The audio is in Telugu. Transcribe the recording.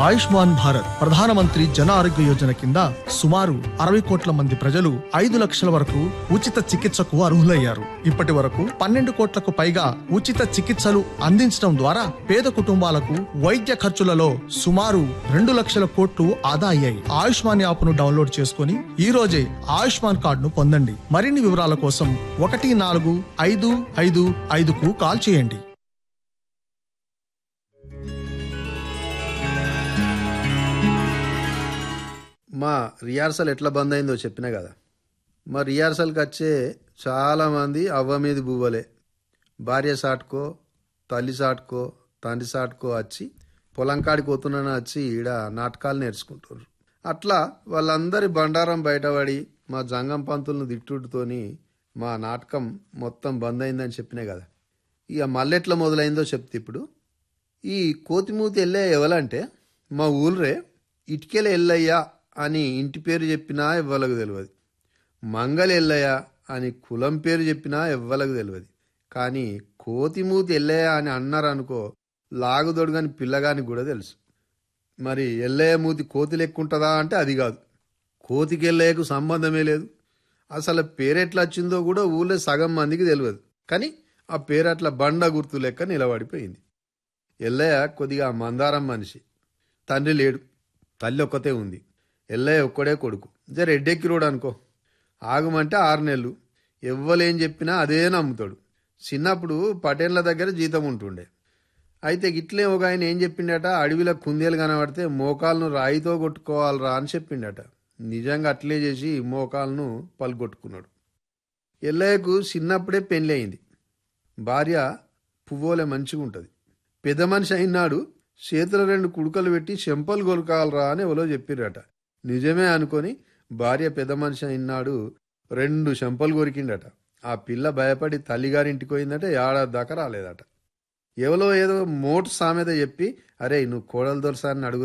ఆయుష్మాన్ భారత్ ప్రధానమంత్రి జన ఆరోగ్య యోజన కింద సుమారు అరవై కోట్ల మంది ప్రజలు ఐదు లక్షల వరకు ఉచిత చికిత్సకు అర్హులయ్యారు ఇప్పటి వరకు పన్నెండు కోట్లకు పైగా ఉచిత చికిత్సలు అందించడం ద్వారా పేద కుటుంబాలకు వైద్య ఖర్చులలో సుమారు రెండు లక్షల కోట్లు ఆదా అయ్యాయి ఆయుష్మాన్ యాప్ను డౌన్లోడ్ చేసుకుని ఈ రోజే ఆయుష్మాన్ కార్డును పొందండి మరిన్ని వివరాల కోసం ఒకటి నాలుగు ఐదు ఐదు ఐదుకు కాల్ చేయండి మా రిహార్సల్ ఎట్లా బంద్ అయిందో చెప్పినా కదా మా రిహార్సల్కి వచ్చే చాలామంది అవ్వ మీద బువ్వలే భార్య సాటుకో తల్లి సాటుకో తండ్రి సాటుకో వచ్చి పొలం కాడికి పోతున్నాను వచ్చి ఈడ నాటకాలు నేర్చుకుంటారు అట్లా వాళ్ళందరి బండారం బయటపడి మా జంగం పంతులను తిట్టుడుతోని మా నాటకం మొత్తం బంద్ అయిందని చెప్పినా కదా ఇక మళ్ళెట్లా మొదలైందో చెప్తే ఇప్పుడు ఈ కోతిమూతి ఎల్లయ్య ఎవలంటే మా ఊళ్ళే ఇటుకెల ఎల్లయ్య అని ఇంటి పేరు చెప్పినా ఎవ్వలకు తెలియదు మంగళ ఎల్లయ్య అని కులం పేరు చెప్పినా ఎవ్వలకు తెలియదు కానీ కోతిమూతి ఎల్లయ్య అని అన్నారు అనుకో లాగుదొడుగని పిల్లగానికి కూడా తెలుసు మరి ఎల్లయ్య మూతి కోతి లెక్కుంటుందా అంటే అది కాదు కోతికి ఎల్లయ్యకు సంబంధమే లేదు అసలు పేరెట్లా వచ్చిందో కూడా ఊళ్ళో సగం మందికి తెలియదు కానీ ఆ పేరు అట్లా బండ గుర్తు లెక్క నిలబడిపోయింది ఎల్లయ్య కొద్దిగా మందారం మనిషి తండ్రి లేడు తల్లి ఒక్కతే ఉంది ఎల్లయ్య ఒక్కడే కొడుకు జర ఎడ్డెక్కిరోడు అనుకో ఆగమంటే ఆరు నెలలు ఎవ్వలేం చెప్పినా అదే నమ్ముతాడు చిన్నప్పుడు పటేళ్ల దగ్గర జీతం ఉంటుండే అయితే గిట్లే ఒక ఆయన ఏం చెప్పిండట అడవిలో కుందేలు కనబడితే మోకాలను రాయితో కొట్టుకోవాలరా అని చెప్పిండట నిజంగా అట్లే చేసి మోకాలను పలుగొట్టుకున్నాడు ఎల్లయ్యకు చిన్నప్పుడే పెళ్ళి అయింది భార్య పువ్వోలే మంచిగా ఉంటుంది పెద్ద మనిషి అయినాడు చేతుల రెండు కుడుకలు పెట్టి చెంపలు కొలకాలరా అని ఎవరో చెప్పిర్రట నిజమే అనుకొని భార్య పెద్ద మనిషి అయినాడు రెండు చెంపలు కొరికిండట ఆ పిల్ల భయపడి తల్లిగారింటికి పోయిందట ఏడాది దాకా రాలేదట ఎవరో ఏదో మోటు సామెత చెప్పి అరే నువ్వు కోడలు దొరసాన్ని అడుగు